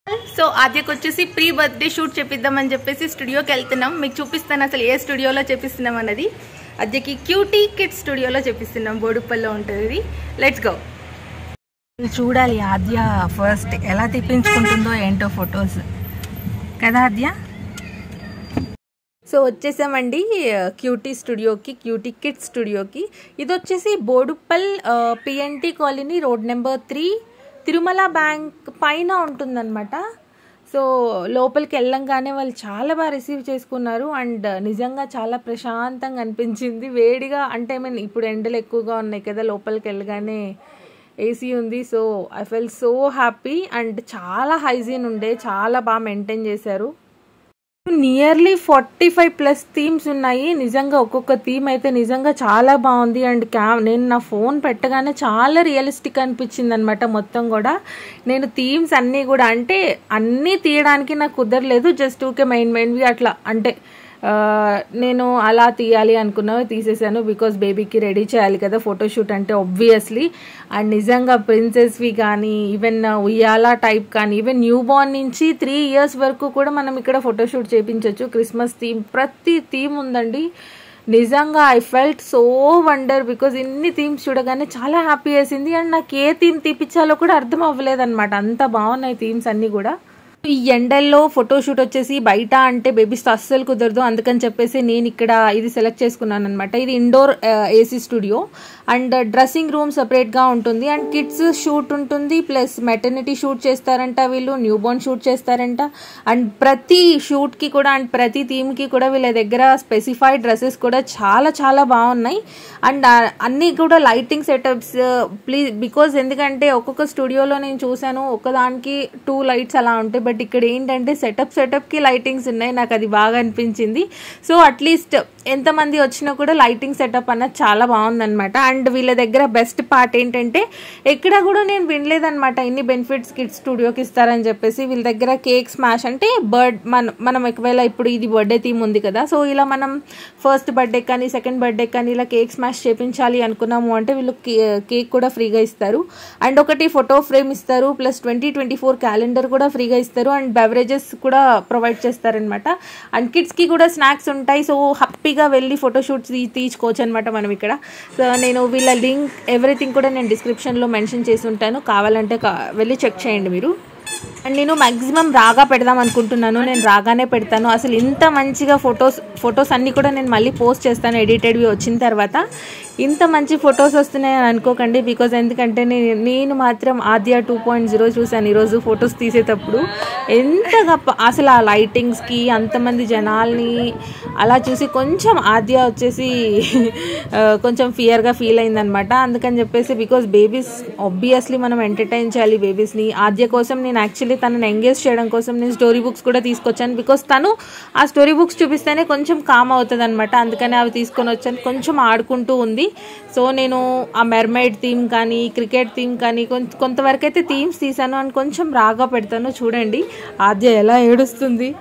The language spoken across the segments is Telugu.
సో ఆద్యకు వచ్చేసి ప్రీ బర్త్డే షూట్ చేపిద్దామని చెప్పేసి స్టూడియోకి వెళ్తున్నాం మీకు చూపిస్తాను అసలు ఏ స్టూడియోలో చేపిస్తున్నాం అన్నది అద్యకి క్యూటీ కిడ్ స్టూడియోలో చేపిస్తున్నాం బోడుప్పల్లో ఉంటుంది లెట్స్ గో చూడాలి ఆద్య ఫస్ట్ ఎలా తెప్పించుకుంటుందో ఏంటో ఫొటోస్ కదా ఆద్య సో వచ్చేసామండి క్యూటీ స్టూడియోకి క్యూటీ కిడ్ స్టూడియోకి ఇది వచ్చేసి Boduppal PNT colony road number three Tirumala bank పైన ఉంటుందన్నమాట సో లోపలికి వెళ్ళంగానే వాళ్ళు చాలా బాగా రిసీవ్ చేసుకున్నారు అండ్ నిజంగా చాలా ప్రశాంతంగా అనిపించింది వేడిగా అంటే ఐ మీన్ ఇప్పుడు ఎండలు ఎక్కువగా ఉన్నాయి కదా లోపలికి వెళ్ళగానే ఏసీ ఉంది so I fell so happy and చాలా హైజీన్ ఉండే చాలా బాగా మెయింటైన్ చేశారు nearly forty five plus themes ఉన్నాయి నిజంగా ఒక్కొక్క థీమ్ అయితే నిజంగా చాలా బాగుంది అండ్ క్యా నేను నా ఫోన్ పెట్టగానే చాలా రియలిస్టిక్ అనిపించింది అనమాట మొత్తం కూడా నేను థీమ్స్ అన్నీ కూడా అంటే అన్నీ తీయడానికి నాకు కుదరలేదు జస్ట్ ఊకే మెయిన్ మెయిన్వి అట్లా అంటే ఆ, నేను అలా తీయాలి అనుకున్నవి తీసేసాను బికాస్ బేబీకి రెడీ చేయాలి కదా ఫోటోషూట్ అంటే ఒబ్వియస్లీ అండ్ నిజంగా ప్రిన్సెస్వి కానీ ఈవెన్ ఉయ్యాల టైప్ కానీ ఈవెన్ న్యూ బార్న్ నుంచి త్రీ ఇయర్స్ వరకు కూడా మనం ఇక్కడ ఫోటోషూట్ చేయించవచ్చు క్రిస్మస్ థీమ్ ప్రతి థీమ్ ఉందండి నిజంగా I felt so wonder because ఇన్ని థీమ్స్ చూడగానే చాలా హ్యాపీ వేసింది అండ్ నాకు ఏ థీమ్ తీపిచ్చాలో కూడా అర్థం అవ్వలేదు అనమాట అంత బాగున్నాయి థీమ్స్ అన్నీ కూడా ఈ ఎండల్లో ఫోటోషూట్ వచ్చేసి బయట అంటే బేబీస్ అస్సలు కుదరదు అందుకని చెప్పేసి నేను ఇక్కడ ఇది సెలెక్ట్ చేసుకున్నాను అనమాట ఇది indoor AC studio and dressing room సపరేట్గా ఉంటుంది అండ్ కిడ్స్ షూట్ ఉంటుంది ప్లస్ మెటర్నిటీ షూట్ చేస్తారంట వీళ్ళు న్యూ బోర్న్ షూట్ చేస్తారంట అండ్ ప్రతి షూట్కి కూడా అండ్ ప్రతి థీమ్కి కూడా వీళ్ళ దగ్గర స్పెసిఫైడ్ డ్రెస్సెస్ కూడా చాలా చాలా బాగున్నాయి అండ్ అన్నీ కూడా లైటింగ్ సెటప్స్ ప్లీజ్ బికాజ్ ఎందుకంటే ఒక్కొక్క స్టూడియోలో నేను చూశాను ఒకదానికి టూ లైట్స్ అలా ఉంటాయి బట్ ఇక్కడ ఏంటంటే సెటప్ సెటప్కి లైటింగ్స్ ఉన్నాయి నాకు అది బాగా అనిపించింది సో అట్లీస్ట్ ఎంతమంది వచ్చినా కూడా లైటింగ్ సెటప్ అన్నది చాలా బాగుందన్నమాట అండ్ వీళ్ళ దగ్గర బెస్ట్ పార్ట్ ఏంటంటే ఎక్కడ కూడా నేను వినలేదన్నమాట ఇన్ని బెనిఫిట్స్ కిడ్స్ స్టూడియోకి ఇస్తారని చెప్పేసి వీళ్ళ దగ్గర కేక్ స్మాష్ అంటే బర్డ్ మన మనం ఒకవేళ ఇప్పుడు ఇది బర్త్డే థీమ్ ఉంది కదా సో ఇలా మనం ఫస్ట్ బర్త్డే కానీ సెకండ్ బర్త్డే కానీ ఇలా కేక్ స్మాష్ చేపించాలి అనుకున్నాము అంటే వీళ్ళు కేక్ కూడా ఫ్రీగా ఇస్తారు అండ్ ఒకటి ఫోటో ఫ్రేమ్ ఇస్తారు plus twenty twenty four calendar కూడా ఫ్రీగా ఇస్తారు అండ్ బెవరేజెస్ కూడా ప్రొవైడ్ చేస్తారనమాట అండ్ కిడ్స్కి కూడా స్నాక్స్ ఉంటాయి సో హ్యాపీగా వెళ్ళి ఫోటోషూట్స్ తీసుకోవచ్చు అనమాట మనం ఇక్కడ సో నేను వీళ్ళ లింక్ ఎవ్రీథింగ్ కూడా నేను డిస్క్రిప్షన్లో మెన్షన్ చేసి ఉంటాను కావాలంటే కా- వెళ్ళి చెక్ చేయండి మీరు అండ్ నేను మ్యాక్సిమం రాగా పెడదాం అనుకుంటున్నాను నేను రాగానే పెడతాను అసలు ఇంత మంచిగా ఫొటోస్ ఫొటోస్ అన్నీ కూడా నేను మళ్ళీ పోస్ట్ చేస్తాను ఎడిటెడ్వి వచ్చిన తర్వాత ఇంత మంచి ఫొటోస్ వస్తున్నాయని అనుకోకండి బికాజ్ ఎందుకంటే నేను నేను మాత్రం ఆద్య టూ పాయింట్ జీరో చూశాను ఈరోజు ఫొటోస్ తీసేటప్పుడు ఎంతగా ప- అసలు ఆ లైటింగ్స్కి అంతమంది జనాల్ని అలా చూసి కొంచెం ఆద్య వచ్చేసి ఆ, కొంచెం ఫియర్గా ఫీల్ అయిందనమాట అందుకని చెప్పేసి బికాజ్ బేబీస్ ఆబ్వియస్లీ మనం ఎంటర్టైన్ చేయాలి బేబీస్ని ఆద్య కోసం నేను యాక్చువల్లీ తనని ఎంగేజ్ చేయడం కోసం నేను స్టోరీ బుక్స్ కూడా తీసుకొచ్చాను బికాస్ తను ఆ స్టోరీ బుక్స్ చూపిస్తేనే కొంచెం కామ్ అవుతుంది అనమాట అందుకని అవి తీసుకొని వచ్చాను కొంచెం ఆడుకుంటూ ఉంది సో నేను ఆ మెర్మైడ్ థీమ్ కానీ క్రికెట్ థీమ్ కానీ కొంత కొంతవరకు అయితే థీమ్స్ తీసాను అండ్ కొంచెం రాగా పెడతాను చూడండి ఆద్య ఎలా ఏడుస్తుంది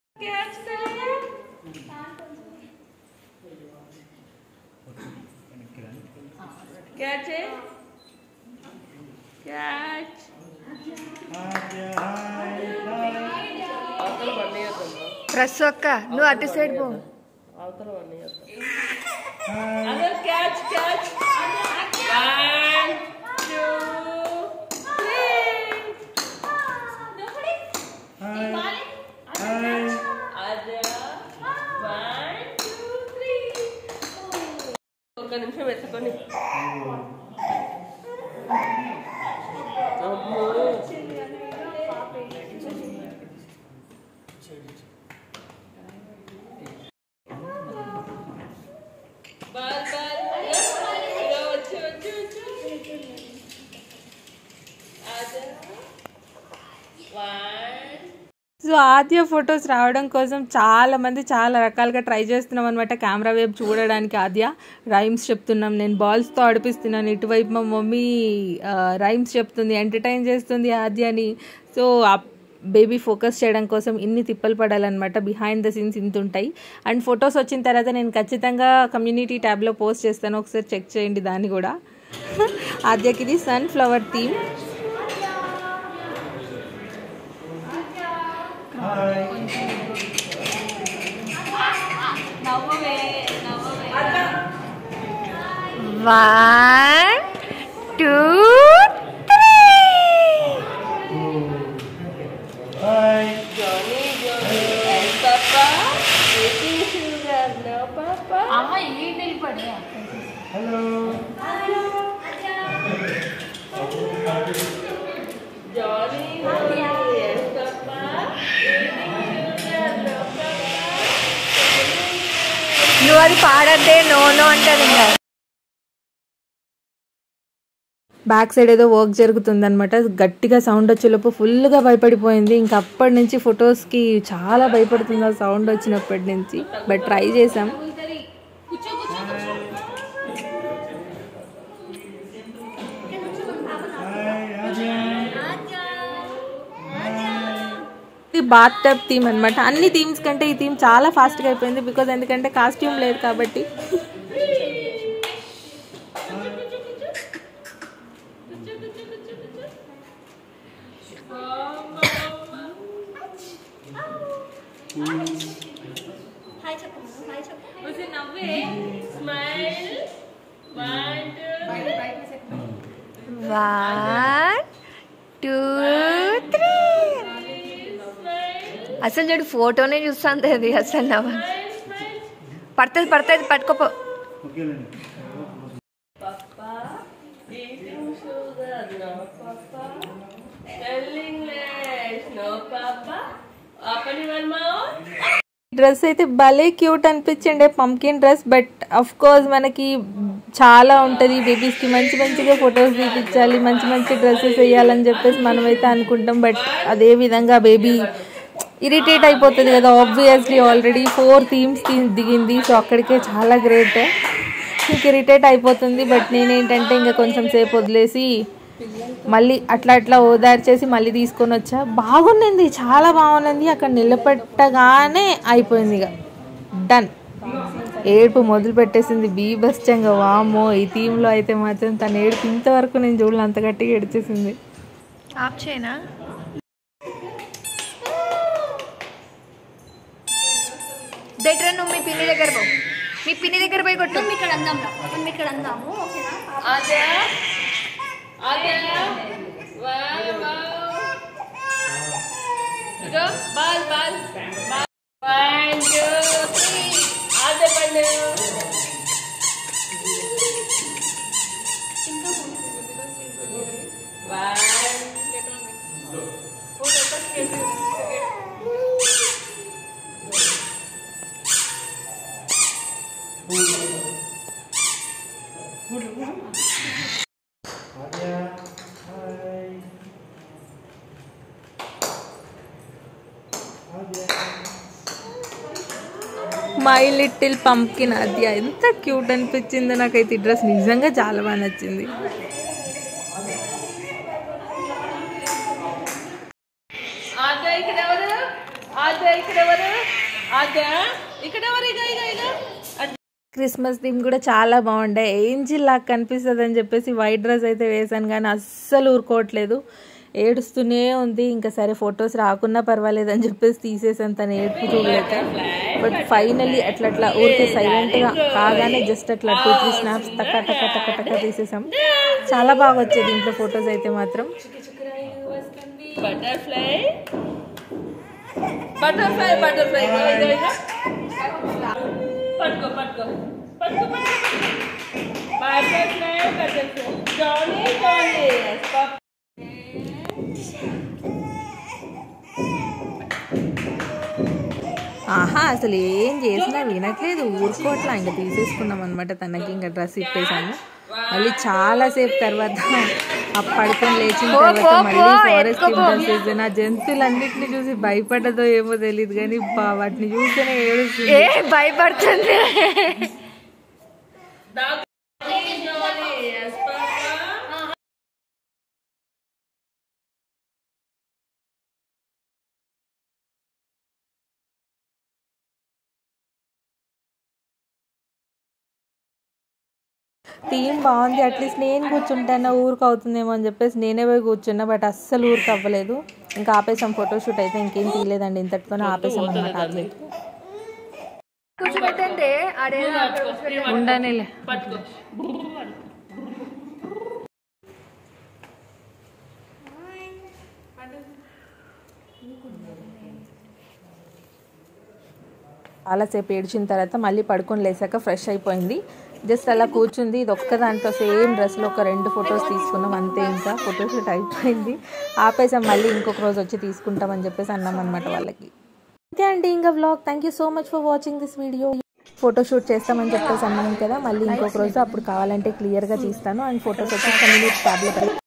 ప్రస్ అక్క నువ్వు అటు సైడ్ పో ఒక నిమిషం ఎత్తుకొని అమ్మో బాల్ బాల్ ఇదో వచ్చి వచ్చి వచ్చి అదే వన్ సో ఆద్య ఫొటోస్ రావడం కోసం చాలా మంది చాలా రకాలుగా ట్రై చేస్తున్నాం అనమాట కెమెరా వైపు చూడడానికి ఆద్య రైమ్స్ చెప్తున్నాం నేను బాల్స్తో ఆడిపిస్తున్నాను ఇటువైపు మా మమ్మీ రైమ్స్ చెప్తుంది ఎంటర్టైన్ చేస్తుంది ఆద్యని సో బేబీ ఫోకస్ చేయడం కోసం ఇన్ని తిప్పలు పడాలన్నమాట బిహైండ్ ద సీన్స్ ఇంత ఉంటాయి అండ్ ఫొటోస్ వచ్చిన తర్వాత నేను ఖచ్చితంగా కమ్యూనిటీ ట్యాబ్లో పోస్ట్ చేస్తాను ఒకసారి చెక్ చేయండి దాన్ని కూడా ఆద్యకి ఇది sun flower theme one two three Johnny, Johnny, and Papa. Eating sugar, no Papa. Johnny, Johnny, and Papa. Eating sugar, no Papa. నువ్వు అది పాడద్దే నో నో అంటది ఇంకా బ్యాక్ సైడ్ ఏదో వర్క్ జరుగుతుందన్నమాట గట్టిగా సౌండ్ వచ్చేలోపు ఫుల్గా భయపడిపోయింది ఇంకా అప్పటి నుంచి ఫొటోస్కి చాలా భయపడుతుంది ఆ సౌండ్ వచ్చినప్పటి నుంచి బట్ ట్రై చేసాం ఇది బాత్ టబ్ థీమ్ అనమాట అన్ని థీమ్స్ కంటే ఈ థీమ్ చాలా ఫాస్ట్గా అయిపోయింది బికాజ్ ఎందుకంటే కాస్ట్యూమ్ లేదు కాబట్టి Smile. One, two, one two three అసలు చూడు ఫోటోనే చూస్తుంది అది అసలు నవ్వ పడుతుంది పడుతుంది పట్టుకోపో eating sugar, no Papa. Telling lies, no Papa. Opening one mouth. Dress అయితే భలే క్యూట్ అనిపించండి pumpkin dress but of course మనకి చాలా ఉంటుంది బేబీస్కి మంచి మంచిగా ఫొటోస్ తీపించాలి మంచి మంచి డ్రెస్సెస్ వేయాలని చెప్పేసి మనమైతే అనుకుంటాం బట్ అదే విధంగా బేబీ ఇరిటేట్ అయిపోతుంది కదా ఆబ్వియస్లీ ఆల్రెడీ ఫోర్ థీమ్స్ దిగింది సో అక్కడికే చాలా గ్రేట్ ఇంక ఇరిటేట్ అయిపోతుంది బట్ నేనేంటంటే ఇంకా కొంచెం సేపు వదిలేసి మళ్ళీ అట్లా అట్లా ఓదార్చేసి మళ్ళీ తీసుకొని వచ్చా బాగుండింది చాలా బాగుంది అక్కడ నిలబెట్టగానే అయిపోయింది ఇక డన్ ఏడుపు మొదలు పెట్టేసింది బీభత్సంగా వామో ఈ థీమ్లో అయితే మాత్రం తన ఏడుపు ఇంతవరకు నేను చూడలే అంత గట్టిగా ఏడ్చేసింది ఆఫ్ చేయనా దగ్గర నువ్వు మీ పిన్ని దగ్గర పో మీ పిన్ని దగ్గర పోయి కొట్టు మనం ఇక్కడ అందాం రా మనం ఇక్కడ అందాము ఓకేనా Ada. Ada. Wow, wow. Go, ball, ball. ball. One, two, three. Ada pandu. One. My little pumpkin అది ఎంత క్యూట్ అనిపించిందో నాకైతే ఈ డ్రెస్ నిజంగా చాలా బాగా నచ్చింది ఆదా ఇక్కడ ఎవరు ఆదా ఇక్కడ ఎవరు ఆదా ఇక్కడ ఎవరు ఇక ఇక ఇక అది క్రిస్మస్ థీమ్ కూడా చాలా బాగుండే ఏంజిల్ లాగా కనిపిస్తుంది అని చెప్పేసి వైట్ డ్రెస్ అయితే వేసాను కానీ అస్సలు ఊరుకోవట్లేదు ఏడుస్తూనే ఉంది ఇంకా సరే ఫొటోస్ రాకున్నా పర్వాలేదు అని చెప్పేసి తీసేసాను తను ఏడుపు చూడలేక బట్ ఫైనల్లీ అట్లా అట్లా ఊరికే సైలెంట్గా కాగానే జస్ట్ అట్లా టూ త్రీ స్నాప్స్ టక్క టక్క టక్క టక్క తీసేసాం చాలా బాగా వచ్చేది ఇంట్లో ఫొటోస్ అయితే మాత్రం బటర్ఫ్లై బటర్ఫ్లై బటర్ఫ్లై ఇగో ఇగో ఇగో పట్టుకో పట్టుకో పట్టుకో పట్టుకో బటర్ఫ్లై బటర్ఫ్లై జానీ జానీ ఆహా అసలు ఏం చేసినా వినట్లేదు ఊరుకోవట్లా ఇంకా తీసేసుకున్నాం అనమాట తనకి ఇంకా డ్రెస్ ఇప్పేసాము మళ్ళీ చాలా సేపు తర్వాత ఆ పడుకొని లేచిన పో, తర్వాత పో, మళ్ళీ పో, ఫారెస్ట్ ఎత్తుకో, పో. డ్రెస్ ఆ జంతువులన్నింటినీ చూసి భయపడ్డదో ఏమో తెలియదు కానీ బా వాటిని చూస్తేనే ఏడుస్తుంది ఏ భయపడుతుంది జానీ ఎస్ పాపా థీమ్ బాగుంది అట్లీస్ట్ నేను కూర్చుంటాను ఊరికి అవుతుందేమో అని చెప్పేసి నేనే పోయి కూర్చున్నా బట్ అస్సలు ఊరికి అవ్వలేదు ఇంకా ఆపేసాం ఫోటోషూట్ అయితే ఇంకేం తీయలేదండి ఇంతటితోనే ఆపేసాం అనమాట అది కూర్చోబెట్టండి ఆడేదో ఉండనిలే పట్టుకో చాలాసేపు ఏడ్చిన తర్వాత మళ్ళీ పడుకొని లేసాక ఫ్రెష్ అయిపోయింది జస్ట్ అలా కూర్చుంది ఇది ఒక్క దాంట్లో సేమ్ డ్రెస్లో ఒక రెండు ఫొటోస్ తీసుకున్నాం అంతే ఇంకా ఫోటోషూట్ అయిపోయింది ఆపేసాం మళ్ళీ ఇంకొక రోజు వచ్చి తీసుకుంటామని చెప్పేసి అన్నాం అనమాట వాళ్ళకి అంతే అండి ఇంకా vlog thank you so much for watching this video photoshoot చేస్తామని చెప్పేసి అన్నాం కదా మళ్ళీ ఇంకొక రోజు అప్పుడు కావాలంటే క్లియర్గా తీస్తాను అండ్ ఫోటోస్ వచ్చి కొన్ని ట్యాబ్లో